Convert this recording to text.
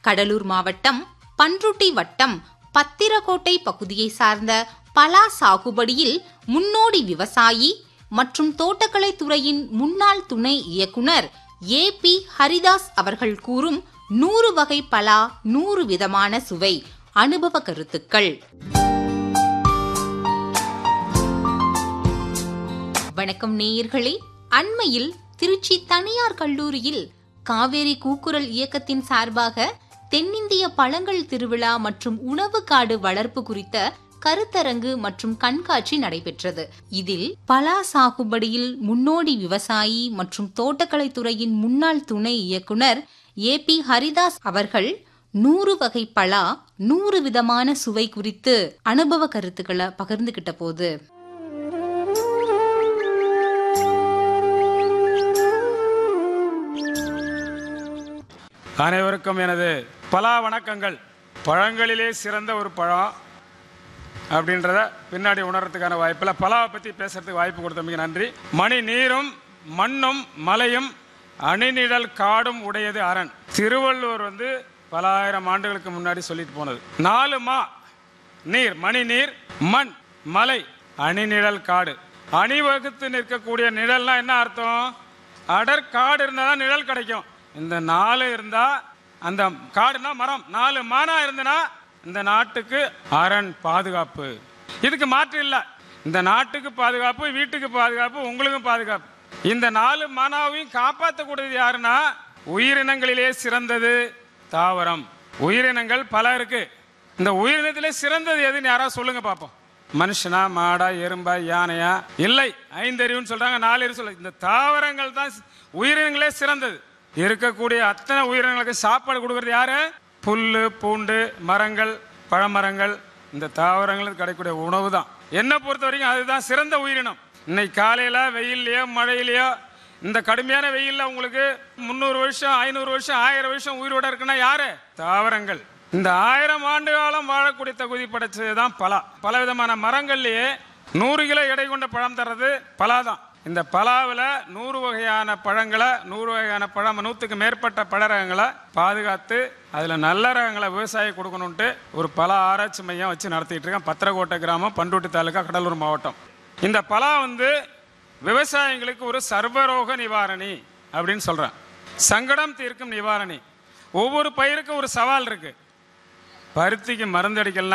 கடலூர் மாவட்டம் பன்ருட்டி வட்டம் பத்திரக்கோட்டை பகுதியை சார்ந்த பலா சாகுபடியில் முன்னோடி விவசாயி மற்றும் தோட்டக்கலை துறையின் முன்னாள் துணை இயக்குனர் ஏ பி ஹரிதாஸ் அவர்கள் கூறும் நூறு வகை பலா நூறு விதமான சுவை அனுபவ கருத்துக்கள் வணக்கம் நேயர்களே அண்மையில் திருச்சி தனியார் கல்லூரியில் காவேரி கூக்குரல் இயக்கத்தின் சார்பாக தென்னிந்திய பழங்கள் திருவிழா மற்றும் உணவு காடு வளர்ப்பு குறித்த கருத்தரங்கு மற்றும் கண்காட்சி நடைபெற்றது இதில் பலா சாகுபடியில் முன்னோடி விவசாயி மற்றும் தோட்டக்கலை துறையின் முன்னாள் துணை இயக்குனர் ஏ பி ஹரிதாஸ் அவர்கள் நூறு வகை பலா நூறு விதமான சுவை குறித்து அனுபவ கருத்துக்களை பகிர்ந்துகிட்ட போது அனைவருக்கும் எனது பலா வணக்கங்கள் பழங்களிலே சிறந்த ஒரு பழம் அப்படின்றத பின்னாடி உணர்றதுக்கான வாய்ப்பில் பலாவை பற்றி பேசுறதுக்கு வாய்ப்பு கொடுத்தமைக்கு நன்றி மணி நீரும் மண்ணும் மலையும் அணிநிழல் காடும் உடையது அரண் திருவள்ளுவர் வந்து பல ஆயிரம் ஆண்டுகளுக்கு முன்னாடி சொல்லிட்டு போனது நாலு மா நீர் மணி நீர் மண் மலை அணிநிழல் காடு அணிவகுத்து நிற்கக்கூடிய நிழல்னா என்ன அர்த்தம் அடர் காடு இருந்தால் தான் நிழல் கிடைக்கும் இந்த நாலு இருந்தா அந்த காடுனா மரம் நாலு மானா இருந்தனா இந்த நாட்டுக்கு அரண் பாதுகாப்பு இதுக்கு மாற்று இல்லை இந்த நாட்டுக்கு பாதுகாப்பு வீட்டுக்கு பாதுகாப்பு உங்களுக்கும் பாதுகாப்பு இந்த நாலு மானாவையும் காப்பாற்றக்கூடியது யாருன்னா உயிரினங்களிலே சிறந்தது தாவரம் உயிரினங்கள் பல இருக்கு இந்த உயிரினத்திலே சிறந்தது எதுன்னு யாராவது சொல்லுங்க பார்ப்போம் மனுஷனா மாடா எறும்பா யானையா இல்லை ஐந்தறிவுன்னு சொல்றாங்க நாலு அறிவு சொல்ல இந்த தாவரங்கள் தான் உயிரினங்களே சிறந்தது இருக்கக்கூடிய அத்தனை உயிரினங்களுக்கு சாப்பாடு கொடுக்கறது யாரு புல்லு பூண்டு மரங்கள் பழமரங்கள் இந்த தாவரங்களுக்கு கிடைக்கக்கூடிய உணவு தான் என்னை பொறுத்த வரைக்கும் அதுதான் சிறந்த உயிரினம் இன்னைக்கு காலையில வெயில்லையோ மழையிலையோ இந்த கடுமையான வெயில்ல உங்களுக்கு முந்நூறு வருஷம் ஐநூறு வருஷம் ஆயிரம் வருஷம் உயிரோட இருக்குன்னா யாரு தாவரங்கள் இந்த ஆயிரம் ஆண்டு காலம் வாழக்கூடிய தகுதி படைச்சது தான் பலா பல விதமான மரங்கள்லயே நூறு கிலோ எடை கொண்ட பழம் தர்றது பலா தான் இந்த பலாவில் நூறு வகையான பழங்களை நூறு வகையான பழம் நூற்றுக்கு மேற்பட்ட பழ ரகங்களை பாதுகாத்து அதில் நல்ல ரகங்களை விவசாயி கொடுக்கணுன்ட்டு ஒரு பல ஆராய்ச்சி மையம் வச்சு நடத்திட்டு இருக்கேன் பத்திரக்கோட்டை கிராமம் பண்ருட்டி தாலுக்கா கடலூர் மாவட்டம் இந்த பலா வந்து விவசாயிகளுக்கு ஒரு சர்வரோக நிவாரணி அப்படின்னு சொல்கிறேன் சங்கடம் தீர்க்கும் நிவாரணி ஒவ்வொரு பயிருக்கும் ஒரு சவால் இருக்கு பருத்திக்கு மருந்து அடிக்கலாம்